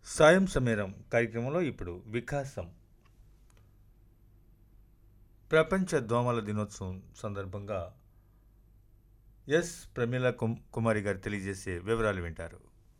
సాయం సమీరం కార్యక్రమంలో ఇప్పుడు వికాసం ప్రపంచ దోమల దినోత్సవం సందర్భంగా ఎస్ ప్రమీల కుమ్ కుమారి గారు తెలియజేసే వివరాలు వింటారు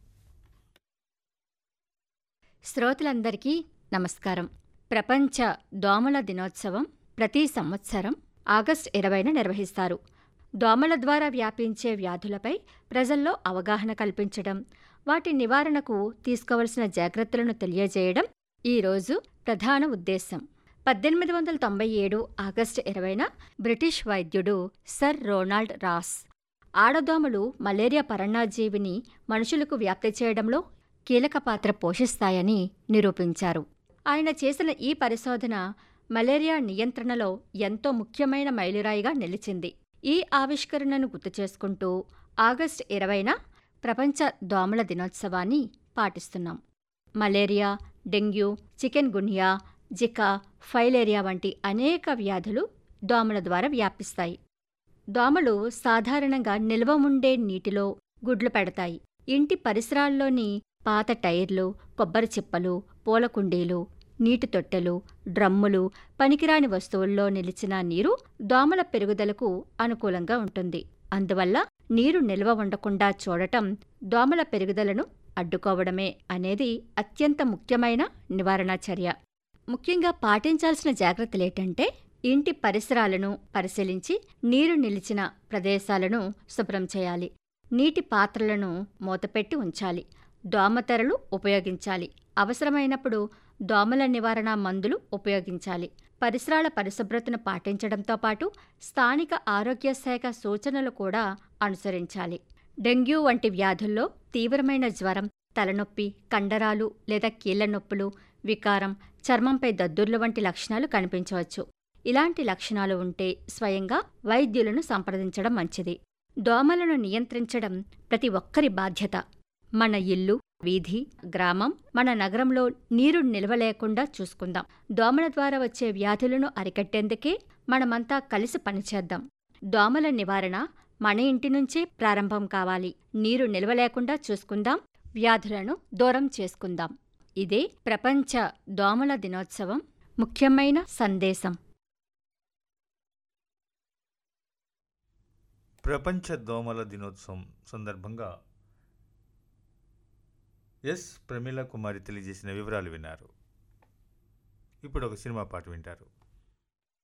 శ్రోతలందరికీ నమస్కారం ప్రపంచ దోమల దినోత్సవం ప్రతి సంవత్సరం ఆగస్టు ఇరవైన నిర్వహిస్తారు దోమల ద్వారా వ్యాపించే వ్యాధులపై ప్రజల్లో అవగాహన కల్పించడం వాటి నివారణకు తీసుకోవలసిన జాగ్రత్తలను తెలియజేయడం ఈరోజు ప్రధాన ఉద్దేశం పద్దెనిమిది వందల తొంభై ఏడు ఆగస్టు ఇరవైన బ్రిటిష్ వైద్యుడు సర్ రోనాల్డ్ రాస్ ఆడదోమలు మలేరియా పరణాజీవిని మనుషులకు వ్యాప్తి చేయడంలో కీలక పాత్ర పోషిస్తాయని నిరూపించారు ఆయన చేసిన ఈ పరిశోధన మలేరియా నియంత్రణలో ఎంతో ముఖ్యమైన మైలురాయిగా నిలిచింది ఈ ఆవిష్కరణను గుర్తు చేసుకుంటూ ఆగస్టు ఇరవైన ప్రపంచ దోమల దినోత్సవాన్ని పాటిస్తున్నాం malaria dengue chikungunya Zika filaria వంటి అనేక వ్యాధులు దోమల ద్వారా వ్యాపిస్తాయి దోమలు సాధారణంగా నిల్వ ఉండే నీటిలో గుడ్లు పెడతాయి ఇంటి పరిసరాల్లోని పాత టైర్లు కొబ్బరి చిప్పలు పూల కుండీలు నీటి తొట్టెలు డ్రమ్ములు పనికిరాని వస్తువుల్లో నిలిచిన నీరు దోమల పెరుగుదలకు అనుకూలంగా ఉంటుంది అందువల్ల నీరు నిల్వ ఉండకుండా చూడటం దోమల పెరుగుదలను అడ్డుకోవడమే అనేది అత్యంత ముఖ్యమైన నివారణా చర్య ముఖ్యంగా పాటించాల్సిన జాగ్రత్తలేంటంటే ఇంటి పరిసరాలను పరిశీలించి నీరు నిలిచిన ప్రదేశాలను శుభ్రం చేయాలి నీటి పాత్రలను మూతపెట్టి ఉంచాలి దోమతెరలు ఉపయోగించాలి అవసరమైనప్పుడు దోమల నివారణ మందులు ఉపయోగించాలి పరిసరాల పరిశుభ్రతను పాటించడంతో పాటు స్థానిక ఆరోగ్య శాఖ సూచనలు కూడా అనుసరించాలి డెంగ్యూ వంటి వ్యాధుల్లో తీవ్రమైన జ్వరం తలనొప్పి కండరాలు లేదా కీళ్ల నొప్పులు వికారం చర్మంపై దద్దుర్లు వంటి లక్షణాలు కనిపించవచ్చు ఇలాంటి లక్షణాలు ఉంటే స్వయంగా వైద్యులను సంప్రదించడం మంచిది దోమలను నియంత్రించడం ప్రతి ఒక్కరి బాధ్యత మన ఇల్లు వీధి గ్రామం మన నగరంలో నీరు నిల్వ లేకుండా చూసుకుందాం దోమల ద్వారా వచ్చే వ్యాధులను అరికట్టేందుకే మనమంతా కలిసి పనిచేద్దాం దోమల నివారణ మన ఇంటి నుంచే ప్రారంభం కావాలి నీరు నిల్వ లేకుండా చూసుకుందాం వ్యాధులను దూరం చేసుకుందాం ఇదే ప్రపంచ దోమల దినోత్సవం ముఖ్యమైన సందేశం ప్రపంచ దోమల దినోత్సవం సందర్భంగా ఎస్ ప్రమీల కుమారి తెలియజేసిన వివరాలు విన్నారు ఇప్పుడు ఒక సినిమా పాట వింటారు